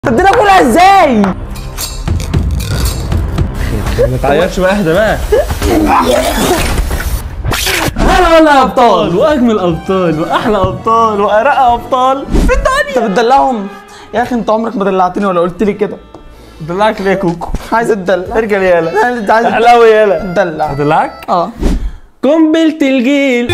طب دي اكلها ازاي؟ ما تعيطش بقى اهدى بقى هلا والله يا ابطال واجمل ابطال واحلى ابطال وارق ابطال في الدنيا انت بتدلعهم يا اخي انت عمرك ما دلعتني ولا قلت لي كده دلعك ليه يا كوكو عايز اتدلع ارجع يالا انا انت عايز احلاوي يالا اتدلع ادلعك اه قنبلة الجيل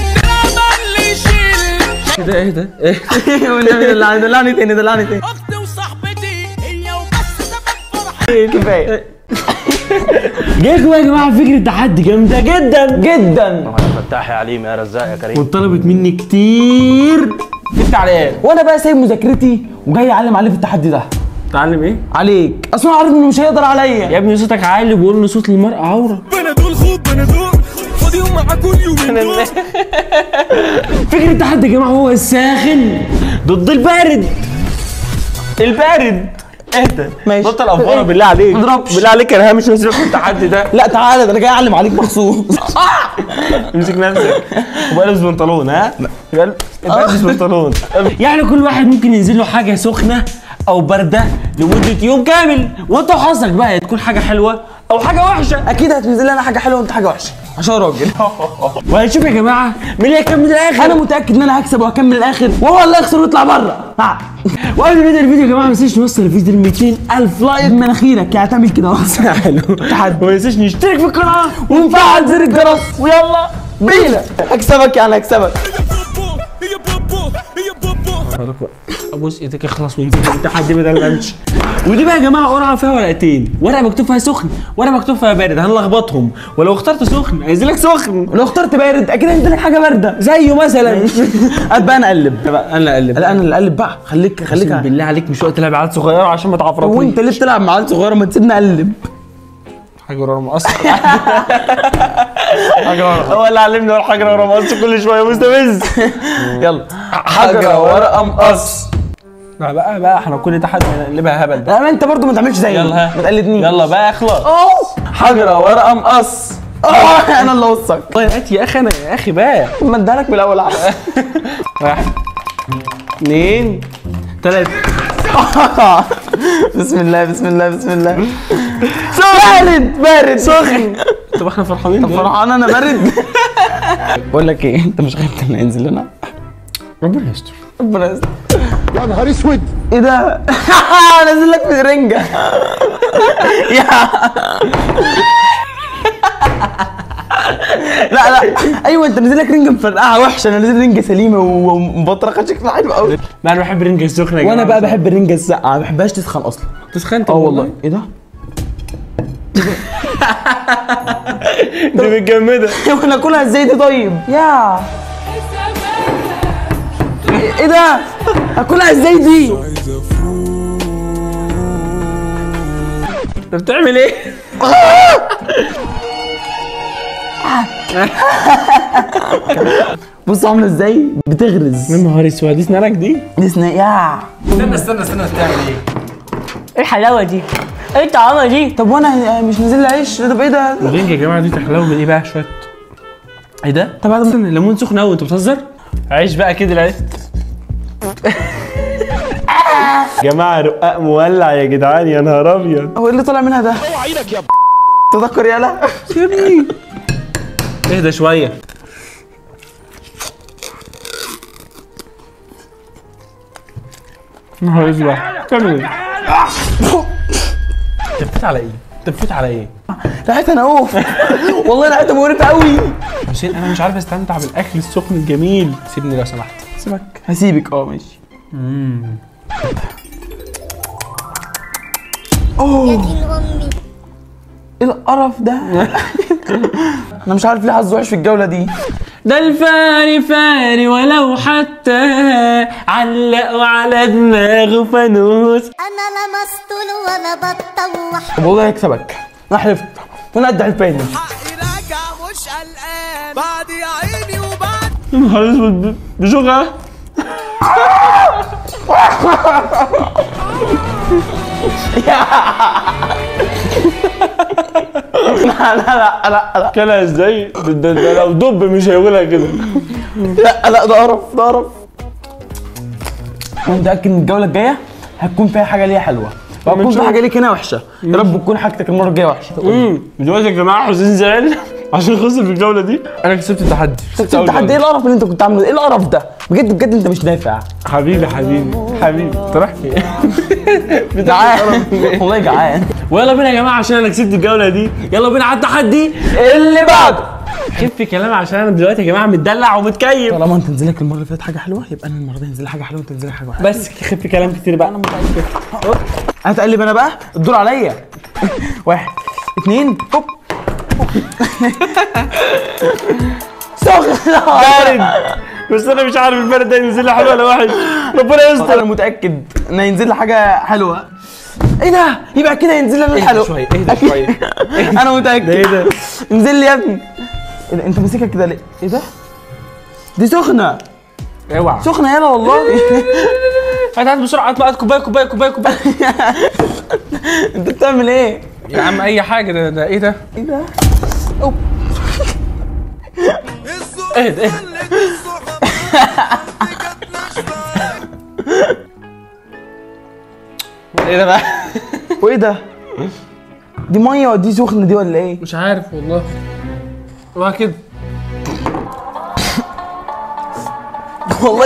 ايه ده ايه ده ايه والنبي دلعني دلعني تاني دلعني تاني اختي وصاحبتي هي وبس سبب فرحتي كفايه جايكم يا جماعه فكره تحدي جامده جدا جدا فتاح يا عليم يا رزاق يا كريم وطلبت مني كتير انت على ايه وانا بقى سايب مذاكرتي وجاي اعلم عليه في التحدي ده تعلم ايه عليك اصلا عارف انه مش هيقدر عليا يا ابني صوتك عالي بيقول ان صوت المرأة عورة بنادول خوب بنادول فاضيهم مع كل يومين دول فكرة التحدي يا جماعة هو الساخن ضد البارد البارد اهدى ماشي. بطل افوره بالله عليك ما تضربش. بالله عليك انا مش مسيبك في التحدي ده لا تعالى ده انا جاي اعلم عليك مخصوص امسك نفسك وبقى لابس بنطلون ها يبقى يبقى لابس بنطلون يعني كل واحد ممكن ينزل له حاجه سخنه او بارده لمده يوم كامل وانت وحظك بقى يا تكون حاجه حلوه او حاجه وحشه اكيد هتنزل لي انا حاجه حلوه وانت حاجه وحشه عشان راجل وهنشوف يا جماعه مين اللي هيكمل الاخر انا متاكد ان انا هكسب وهكمل الاخر وهو اللي يخسر ويطلع بره ها. وقبل ما نبدا الفيديو يا جماعه ما تنساش نوصل الفيديو ل 200000 لايك مناخيرك يعني تعمل كده اصلا حلو تحدي. وما تنساش نشترك في القناه ونفعل زر الجرس ويلا بينا هكسبك يعني هكسبك هي بوبو هي بوبو ابوس ايدك اخلص وانزل التحدي بدل ما امشي ودي بقى يا جماعه قرعه فيها ورقتين ورقه مكتوب فيها سخن ورقه مكتوب فيها بارد هنلخبطهم ولو اخترت سخن هينزل لك سخن لو اخترت بارد اكيد هينزل لك حاجه بارده زيه مثلا ابقى انا اقلب بقى انا اقلب لا انا اللي اقلب بقى خليك خليك اقسم بالله عليك مش وقت تلعب عيال صغيره عشان ما تعفرطوش وانت ليه بتلعب مع عيال صغيره ما تسيبني اقلب حاجه ورا مقص حاجه ورا هو اللي علمني ورا حاجه ورا مقص كل شويه مستفز يلا حجره ورقه مقص لا بقى بقى احنا كل تحدي نقلبها هبل بقى لا ما انت برضو ما تعملش زيي يلا ها ما تقلدنيش يلا بقى اخلص اه حجره ورقه مقص اه انا اللي اوصك والله هات يا اخي انا يا اخي بقى ما اديها لك من الاول عادي واحد اثنين ثلاثة بسم الله بسم الله بسم الله بارد بارد سخن طب احنا فرحانين طب دلوقتي؟ فرحان انا بارد بقول لك ايه انت مش خايف ان ينزل لنا ربنا يستر ربنا يستر يا نهار اسود ايه ده نازل لك في رنجة يا لا لا ايوه انت نازل لك رنجة مفرقعة وحشة انا نازل رنجة سليمة و- ومبطرخة شكلها حلو قوي ما انا بحب الرنجة السخنة يا وانا جماعة. بقى بحب الرنجة الساقعة ما بحبهاش تسخن اصلا تسخنت اه والله ايه ده؟ انت متجمدة وانا اكلها ازاي دي طيب؟ يا ايه ده؟ اكلها ازاي دي؟ انت بتعمل ايه؟ بص عاملة ازاي؟ بتغرز يا نهار اسود دي اسنانك دي؟ دي سنا يا استنى استنى استنى بتعمل ايه؟ ايه الحلاوه دي؟ ايه الطعامه دي؟ طب وانا مش نازل لي عيش طب ايه ده؟ الرنجة يا جماعة دي تحلاوة من ايه بقى شوية ايه ده؟ طب هذا استنى الليمون سخن قوي انت بتهزر؟ عيش بقى كده العيش جماعة رقاق مولع يا جدعان يا نهار ابيض هو ايه اللي طالع منها ده؟ تذكر يالا سيبني اهدى شوية نهار اسود بتعمل ايه؟ تفيت على ايه؟ تفيت على ايه؟ ريحتها نقوف والله ريحتها مقرفة قوي حسين انا مش عارف استمتع بالاكل السخن الجميل سيبني لو سمحت سيبك هسيبك اه ماشي اوه ايه القرف ده؟ انا مش عارف ليه حظ وحش في الجولة دي ده الفاري فاري ولو حتى علقوا على دماغه فانوس انا لمست له ولا بتطوح طب والله هيكسبك انا حلفت وانا قد حلفاني حقي راجع مش قلقان بعد يا عيني وبعد يا نهار اسود بشوكة لا لا لا لا كلها ازاي؟ ده, ده, ده لو دب مش هيقولها كده لا لا ده قرف ده قرف انا متاكد ان الجوله الجايه هتكون فيها حاجه ليها حلوه وهتكون في حاجه ليك هنا وحشه يا رب تكون حاجتك المره الجايه وحشه امم دلوقتي يا جماعه حسين زعل عشان خسر في الجوله دي انا كسبت التحدي كنت التحدي ايه القرف اللي انت كنت عامله ده؟ ايه القرف ده بجد بجد انت مش نافع حبيبي حبيبي حبيبي انت رايح فين؟ جعان والله جعان ويلا بينا يا جماعه عشان انا كسبت الجوله دي يلا بينا على التحدي اللي بعده خف كلام عشان انا دلوقتي يا جماعه متدلع ومتكيف طالما انت نزل لك المره اللي فاتت حاجه حلوه يبقى انا المره دي هنزل لي حاجه حلوه وانت تنزل لي حاجه وحشه بس خف كلام كتير بقى انا متاكد هتقلب انا بقى الدور عليا واحد اثنين هوب سخن بارد بس انا مش عارف البرد ده ينزل لي حلو ولا وحش ربنا يستر انا متاكد ان هينزل لي حاجه حلوه ايه ده يبقى كده ينزل لي انا الحلو شويه اهدى شويه انا متاكد ايه ده؟ انزل لي يا ابني ايه ده انت ماسكها كده ليه ايه ده دي سخنه اوعى سخنه يالا والله هات هات بسرعه هات بقى كوبايه كوبايه كوبايه كوبايه انت بتعمل ايه يا عم اي حاجه ده ده ايه ده؟ ايه ده اهدى اهدى ايه ده بقى؟ وايه ده دي ميه ودي سخنه دي ولا ايه مش عارف والله اوعى كده والله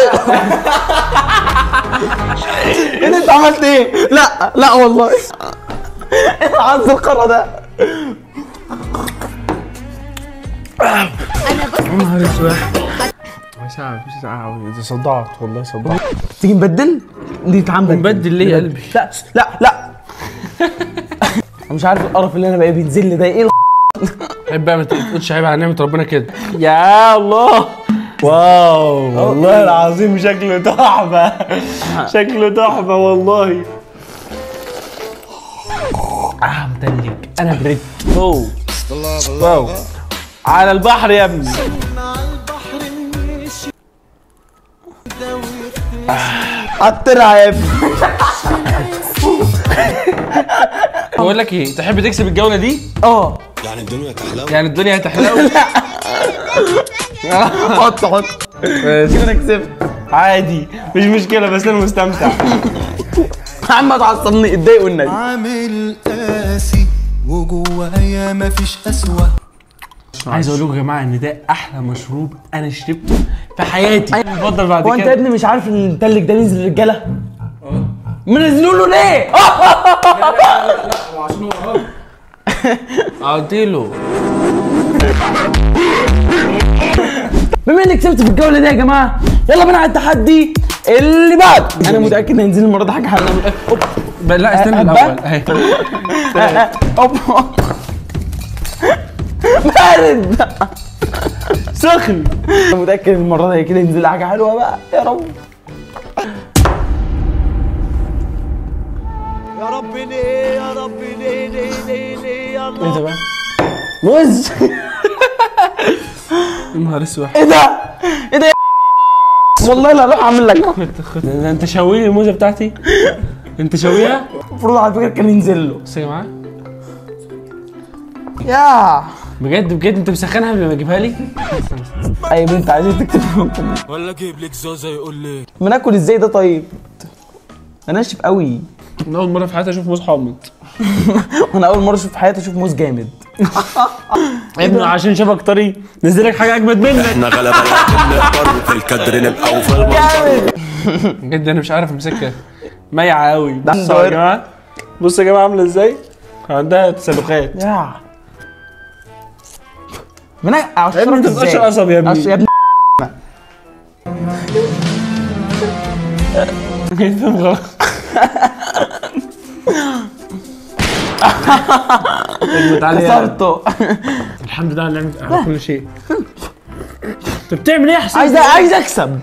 ايه ده انت عملت ايه لا لا والله ايه عز القرى ده نهار اسود ساعة مش ساعة دي صدعت والله صدعت تيجي نبدل دي تعال نبدل نبدل ليه يا قلبي؟ لا لا لا انا مش عارف القرف اللي انا بقى بينزل لي ده ايه عيب بقى ما تقولش عيب على نعمة ربنا كده يا الله واو والله العظيم شكله تحفة شكله تحفة والله اه متلج انا بريت واو واو على البحر يا ابني عطرها يا ابني بقول لك ايه تحب تكسب الجولة دي؟ اه يعني الدنيا هتحلو حط حط كده انا كسبت عادي مش مشكلة بس انا مستمتع يا عم ما تعصبني اتضايق والنبي عامل قاسي وجوايا مفيش أسوأ عايز اقول لكم يا جماعة ان ده احلى مشروب انا شربته في حياتي اتفضل بعد هو انت يا كده ابني مش عارف ان التلج ده نزل للرجاله؟ منزلوا له ليه؟ اعطيله بما اني كسبت في الجوله دي يا جماعه يلا بينا على التحدي اللي بعد انا متاكد ان هينزل المره دي حاجه حلوه أوب. لا استنى أه، الاول أه. اهي آه، آه، أوب. بارد سخن انا متاكد ان المره دي كده ينزل لي حاجه حلوه بقى يا رب يا رب ليه يا رب ليه ليه ليه ليه يا الله ايه ده بقى؟ موز يا نهار اسود ايه ده؟ ايه ده يا والله لا اروح اعمل لك ده انت شاوي لي الموزه بتاعتي انت شاويها المفروض على فكره كان ينزل له بص يا جماعه يا بجد بجد انت مسخنها قبل ما اجيبها لي اي بنت عايزين تكتب ولا اجيب لك زوزه يقول لي ما ناكل ازاي ده طيب؟ انا ناشف قوي من اول مره في حياتي اشوف موز حامض وانا اول مره اشوف في حياتي اشوف موز جامد يا ابني عشان شافك طري نزل لك حاجه اجمد منك احنا غلبة لكن نقدر في الكدر نبقى وفي المنظر بجد انا مش عارف امسكها مايعه قوي ده بصوا يا جماعه بصوا يا جماعه عامله ازاي عندها تسلخات يا من يا ابني اشرب انت بتقشر قصب يا ابني يا ابني فاهم غلط اجمد عليها كسرته الحمد لله على نعمه على كل شيء انت بتعمل ايه يا حسين عايز عايز اكسب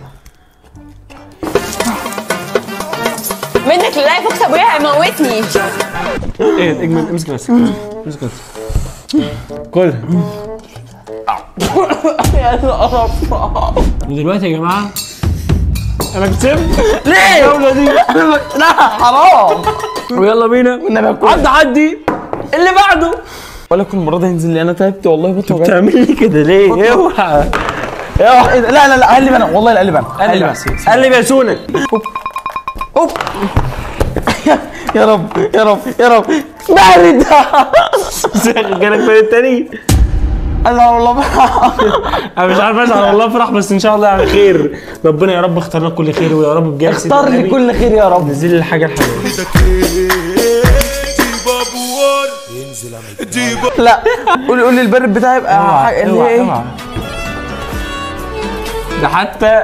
منك لله فوكس ابويا هيموتني ايه اجمد امسك نفسك امسك نفسك كلها ودلوقتي يا جماعه انا كسبت ليه؟ الجوله دي لا حرام ويلا بينا والنبي أكل. عدى عدي اللي بعده ولا كل مره ده ينزل لي انا تعبت والله بطني وجعت بتعمل لي كده ليه؟ اوعى اوعى إيه ده؟ لا لا لا قلب انا والله لا قلب انا قلب قلب يا انا قلب يا سونك اوب يا رب يا رب يا رب بارد جالك فين التاني انا والله انا مش عارف ازعل والله افرح بس ان شاء الله يعني خير ربنا يا رب اختار لك كل خير ويا رب بجد اختار لي كل خير يا رب نزل لي الحاجه الحلوه لا قول قول لي البرد بتاعي يبقى حاجه اللي هي اوعى ايه اوعى ده حتى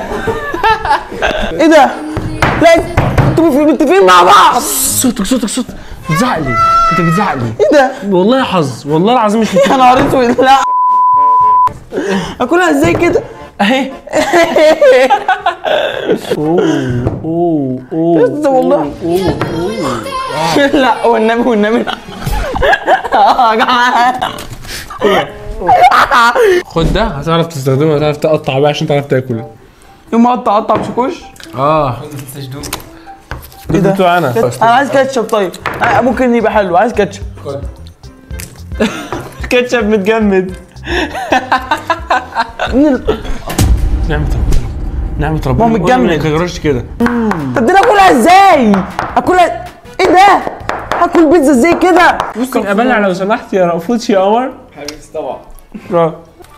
ايه ده؟ لا انتوا في- متفقين مع بعض صوتك صوتك صوت بتزعق لي انت بتزعق لي ايه ده؟ والله حظ والله العظيم مش يا نهار اسود لا اكلها ازاي كده؟ اهي اوه اوه ده والله لا والنبي والنبي اه يا جماعه خد ده هتعرف تستخدمه هتعرف تقطع بقى عشان تعرف تاكل يوم ما اقطع اقطع بشكوش اه ايه ده؟ بتوع انا انا عايز كاتشب طيب آه، ممكن يبقى حلو عايز كاتشب كاتشب متجمد نعمة ربنا نعمة ربنا ما هو متجمد. ما تجرش كده طب دي انا اكلها ازاي؟ اكلها ايه ده؟ هاكل بيتزا ازاي كده؟ ممكن ابلع لو سمحت يا رأفوت يا قمر طبعا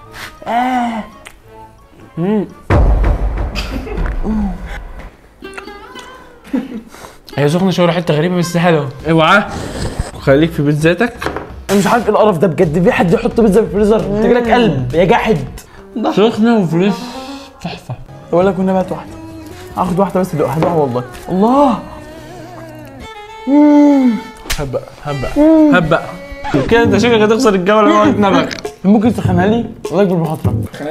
هي سخنة شوية حتة غريبة بس حلوة اوعى خليك في بيت ذاتك انا مش عارف ايه القرف ده بجد في حد يحط بيتزا في الفريزر انت جالك قلب يا جاحد سخنة وفريش تحفة بقول لك والنبي هات واحده هاخد واحده بس دلوقتي هدوقها والله الله هبق هبق هبق كده انت شكلك هتخسر الجولة اللي هو اتنبغ ممكن تسخنها لي الله يكبر بخاطرك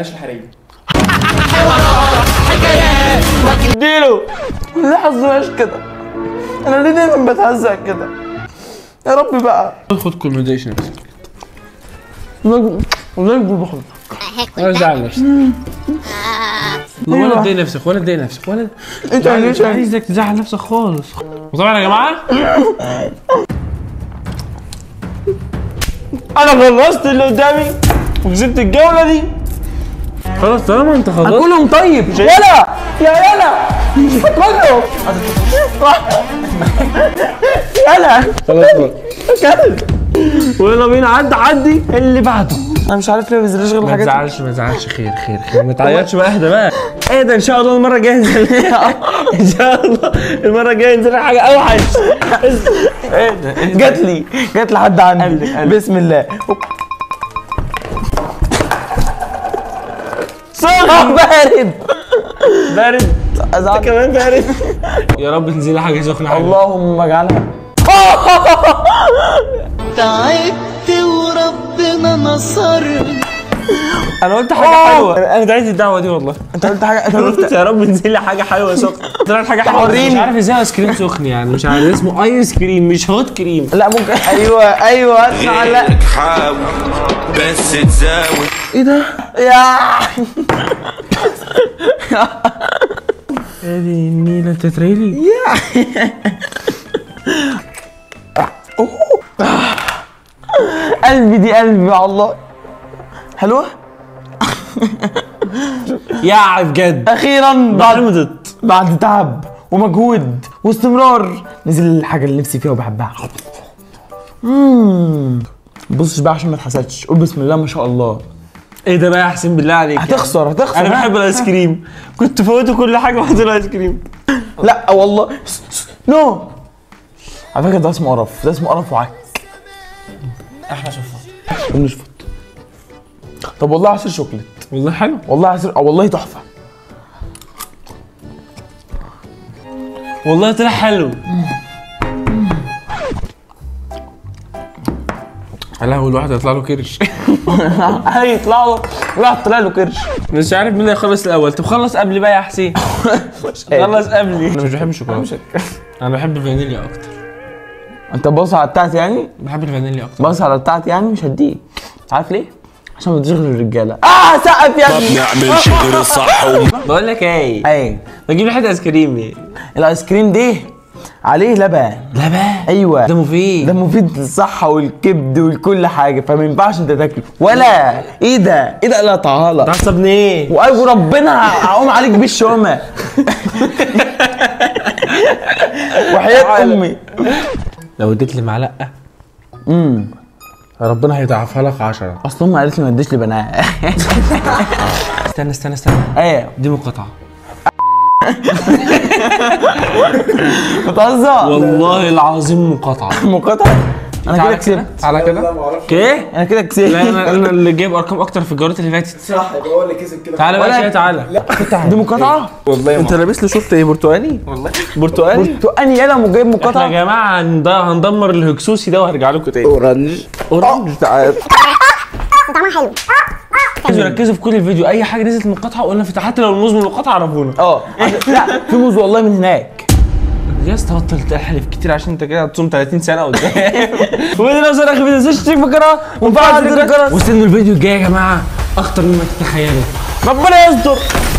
اديله ليه حظوهاش كده انا ليه دايما بتهزق كده يا رب بقى خد كوميديشن نفسك الله يكبر- الله يكبر بخاطرك ولا تزعل نفسك ولا تضايق نفسك ولا تضايق نفسك ولا انت مش عايزك تزعل نفسك خالص وطبعا يا جماعه انا خلصت اللي قدامي وكسبت الجوله دي خلاص طالما انت خلصت كلهم طيب ولا يا يلا كله يلا خلاص بقى كلب ويلا بينا عدي عدي اللي بعده انا مش عارف ليه ما بينزلش غير ما الحاجات تزعلش ما تزعلش خير خير خير ما تعيطش بقى اهدى بقى اهدى ان شاء الله المره الجايه ينزل ان شاء الله المره الجايه ينزل لك حاجه اوحش اهدى جات لي جات لحد عندي بسم الله اه بارد بارد أزعل. كمان بارد يا رب تنزل لي حاجه سخنه حلوة. اللهم اجعلها تعبت وربنا نصرني انا قلت حاجه حلوه انا دعيت الدعوه دي والله انت قلت حاجه انت قلت يا رب انزل لي حاجه حلوه سخنه طلعت حاجه حلوه وريني. مش عارف ازاي ايس كريم سخن يعني مش عارف اسمه ايس كريم مش هوت كريم لا ممكن ايوه ايوه اسمع لا حاول بس تزاول ايه ده يا ادي النيله تتريلي قلبي دي قلبي يا الله حلوه يا بجد اخيرا بعد بعد بعد تعب ومجهود واستمرار نزل الحاجه اللي نفسي فيها وبحبها امم بصش بقى عشان ما تحسدش قول بسم الله ما شاء الله ايه ده بقى يا حسين بالله عليك هتخسر هتخسر انا ها؟ بحب الايس كريم كنت فوتوا كل حاجه وحط الايس كريم لا والله نو على فكره ده اسمه قرف ده اسمه قرف وعك احلى شفاط ونشفط طب والله عصير شوكليت والله حلو والله عصير آه والله تحفه والله طلع حلو لا هو الواحد هيطلع له كرش هيطلع له واحد طلع له كرش مش عارف مين اللي هيخلص الاول طب خلص قبلي بقى يا حسين خلص قبلي انا مش بحب الشوكولاته انا بحب الفانيليا اكتر انت باص على بتاعتي يعني بحب الفانيليا اكتر باص على بتاعتي يعني مش هديك عارف ليه؟ عشان ما تشغل الرجاله اه سقف يا ابني نعمل شي غير الصح وما بقول لك ايه اي بجيب لي حته ايس كريم ايه الايس كريم ده عليه لبن لبن ايوه ده مفيد ده مفيد للصحه والكبد ولكل حاجه فما ينفعش انت تاكله ولا ايه ده ايه ده لا طهالة تعصبني ايه وايوه ربنا هقوم عليك بالشومه وحياة امي لو اديت لي معلقه امم ربنا هيضاعفها لك 10 اصل امي قالت لي ما تديش لي بنات استنى استنى استنى ايه دي مقاطعه بتهزر والله العظيم مقاطعه مقاطعة انا كده تعالى كسبت كده تعالى كده ايه انا كده كسبت لا انا انا اللي جايب ارقام اكتر في الجولات اللي فاتت صح يبقى هو اللي كسب كده تعالى بقى ولا- كده تعالى دي مقاطعة والله انت لابس لي شورت ايه برتقاني والله برتقالي برتقاني يلا مو جايب احنا مقاطعة يا جماعه هند- هندمر الهكسوسي ده وهرجع لكم تاني اورنج اورنج تعال ركزوا ركزوا في كل الفيديو اي حاجه نزلت من القطعه قلنا في حتى لو الموز من القطعه عرفونا اه عشان- لا في موز والله من هناك يا اسطى بطل تحلف كتير عشان انت كده هتصوم 30 سنه قدام ومن لو سنه ما تنساش تشترك في القناه وتفعل زر الجرس واستنوا الفيديو الجاي يا جماعه اخطر مما تتخيلوا ربنا يستر